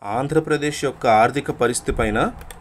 ఆంధ్రప్రదేశ్ యొక్క ఆర్థిక పరిస్థితి పైన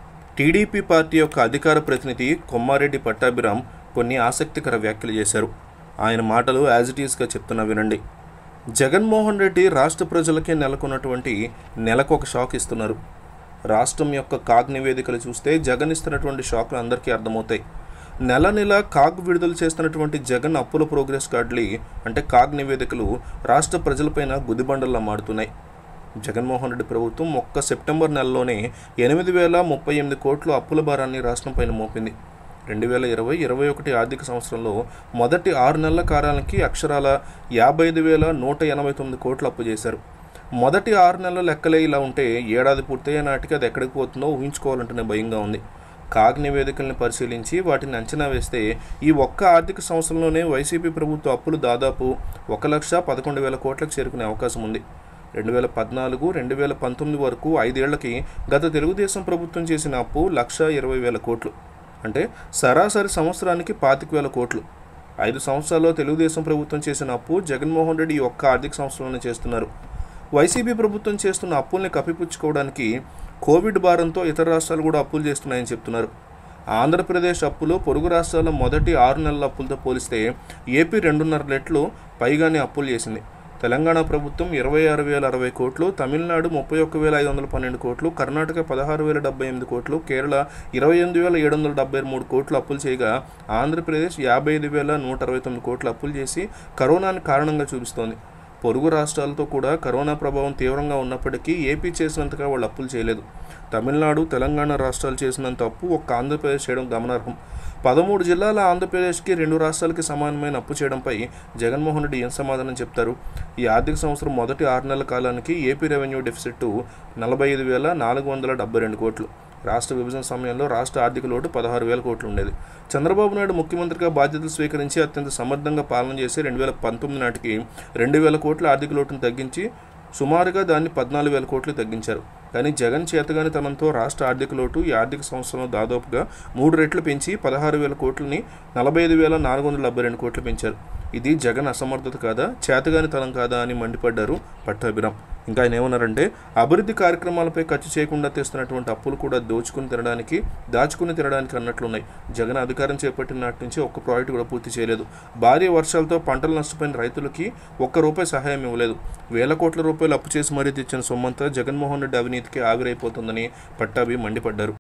టీడీపీ పార్టీ యొక్క అధికార ప్రతినిధి కొమ్మారెడ్డి పట్టాభిరామ్ కొన్ని ఆసక్తికర వ్యాఖ్యలు చేశారు ఆయన మాటలు యాజ్ ఇట్ ఈస్గా చెప్తున్నా వినండి జగన్మోహన్ రెడ్డి రాష్ట్ర ప్రజలకే నెలకొన్నటువంటి నెలకు ఒక షాక్ ఇస్తున్నారు రాష్ట్రం యొక్క కాగ్ నివేదికలు చూస్తే జగన్ ఇస్తున్నటువంటి షాక్లు అందరికీ అర్థమవుతాయి నెల నెల కాగ్ విడుదల చేస్తున్నటువంటి జగన్ అప్పుల ప్రోగ్రెస్ కార్డులు అంటే కాగ్ నివేదికలు రాష్ట్ర ప్రజలపైన గుదిబండల్లా మారుతున్నాయి జగన్మోహన్ రెడ్డి ప్రభుత్వం ఒక్క సెప్టెంబర్ నెలలోనే ఎనిమిది వేల ముప్పై ఎనిమిది కోట్ల అప్పుల భారాన్ని రాష్ట్రం పైన మోపింది రెండు వేల ఇరవై ఇరవై ఒకటి ఆర్థిక సంవత్సరంలో మొదటి ఆరు నెలల కాలానికి అక్షరాల యాభై ఐదు వేల నూట ఎనభై తొమ్మిది కోట్లు అప్పు చేశారు మొదటి ఆరు నెలల లెక్కలే ఇలా ఉంటే ఏడాది పూర్తయ్యే నాటికి అది ఎక్కడికి పోతుందో ఊహించుకోవాలంటేనే భయంగా ఉంది కాగ్ నివేదికల్ని పరిశీలించి వాటిని అంచనా వేస్తే ఈ ఒక్క ఆర్థిక సంవత్సరంలోనే వైసీపీ ప్రభుత్వ అప్పులు దాదాపు ఒక లక్ష పదకొండు వేల కోట్లకు చేరుకునే అవకాశం ఉంది రెండు వేల పద్నాలుగు రెండు వేల పంతొమ్మిది వరకు ఐదేళ్లకి గత తెలుగుదేశం ప్రభుత్వం చేసిన అప్పు లక్ష ఇరవై వేల కోట్లు అంటే సరాసరి సంవత్సరానికి పాతిక వేల కోట్లు ఐదు సంవత్సరాల్లో తెలుగుదేశం ప్రభుత్వం చేసిన అప్పు జగన్మోహన్ రెడ్డి ఈ ఒక్క ఆర్థిక సంవత్సరంలోనే చేస్తున్నారు వైసీపీ ప్రభుత్వం చేస్తున్న అప్పుల్ని కప్పిపుచ్చుకోవడానికి కోవిడ్ భారంతో ఇతర రాష్ట్రాలు కూడా అప్పులు చేస్తున్నాయని చెప్తున్నారు ఆంధ్రప్రదేశ్ అప్పులు పొరుగు రాష్ట్రాల మొదటి ఆరు నెలల అప్పులతో పోలిస్తే ఏపీ రెండున్నర రెట్లు పైగానే అప్పులు చేసింది తెలంగాణ ప్రభుత్వం ఇరవై ఆరు వేల అరవై కోట్లు తమిళనాడు ముప్పై ఒక్క వేల ఐదు వందల పన్నెండు కోట్లు కర్ణాటక పదహారు వేల డెబ్బై ఎనిమిది కోట్లు కేరళ ఇరవై ఎనిమిది వేల ఏడు వందల డెబ్బై మూడు కోట్లు అప్పులు చేయగా ఆంధ్రప్రదేశ్ యాభై ఐదు వేల నూట అరవై తొమ్మిది కోట్లు అప్పులు చేసి కరోనాని కారణంగా చూపిస్తోంది పొరుగు రాష్ట్రాలతో కూడా కరోనా ప్రభావం తీవ్రంగా ఉన్నప్పటికీ ఏపీ చేసినంతగా వాళ్ళు అప్పులు చేయలేదు తమిళనాడు తెలంగాణ రాష్ట్రాలు చేసినంత అప్పు ఒక్క ఆంధ్రప్రదేశ్ చేయడం గమనార్హం పదమూడు జిల్లాల ఆంధ్రప్రదేశ్కి రెండు రాష్ట్రాలకి సమానమైన అప్పు చేయడంపై జగన్మోహన్ రెడ్డి ఏం సమాధానం చెప్తారు ఈ ఆర్థిక సంవత్సరం మొదటి ఆరు నెలల కాలానికి ఏపీ రెవెన్యూ డెఫిసిట్ నలభై ఐదు వేల నాలుగు వందల డెబ్బై రెండు కోట్లు రాష్ట్ర విభజన సమయంలో రాష్ట్ర ఆర్థిక లోటు పదహారు వేల కోట్లు ఉండేది చంద్రబాబు నాయుడు ముఖ్యమంత్రిగా బాధ్యతలు స్వీకరించి అత్యంత సమర్థంగా పాలన చేసి రెండు వేల పంతొమ్మిది నాటికి రెండు వేల కోట్ల ఆర్థిక లోటును తగ్గించి సుమారుగా దాన్ని పద్నాలుగు వేల కోట్లు తగ్గించారు కానీ జగన్ చేతగాని తనంతో రాష్ట్ర ఆర్థిక లోటు ఈ ఆర్థిక సంవత్సరంలో దాదాపుగా మూడు రెట్లు పెంచి పదహారు వేల కోట్లని నలభై ఐదు వేల నాలుగు వందల డెబ్బై రెండు కోట్లు పెంచారు ఇది జగన్ అసమర్థత కాదా చేతగాని తనం కాదా అని మండిపడ్డారు పట్టాభిరామ్ ఇంకా ఆయన ఏమన్నారంటే అభివృద్ధి కార్యక్రమాలపై ఖర్చు చేయకుండా తెస్తున్నటువంటి అప్పులు కూడా దోచుకుని తినడానికి దాచుకుని తినడానికి అన్నట్లున్నాయి జగన్ అధికారం చేపట్టిన నాటి నుంచి ఒక్క ప్రాజెక్టు కూడా పూర్తి చేయలేదు భారీ వర్షాలతో పంటలు నష్టపోయిన రైతులకి ఒక్క రూపాయి సహాయం ఇవ్వలేదు వేల కోట్ల రూపాయలు అప్పు చేసి మరీ తెచ్చిన సొమ్మంతా జగన్మోహన్ రెడ్డి అవినీతికి ఆవిరైపోతుందని పట్టాభి మండిపడ్డారు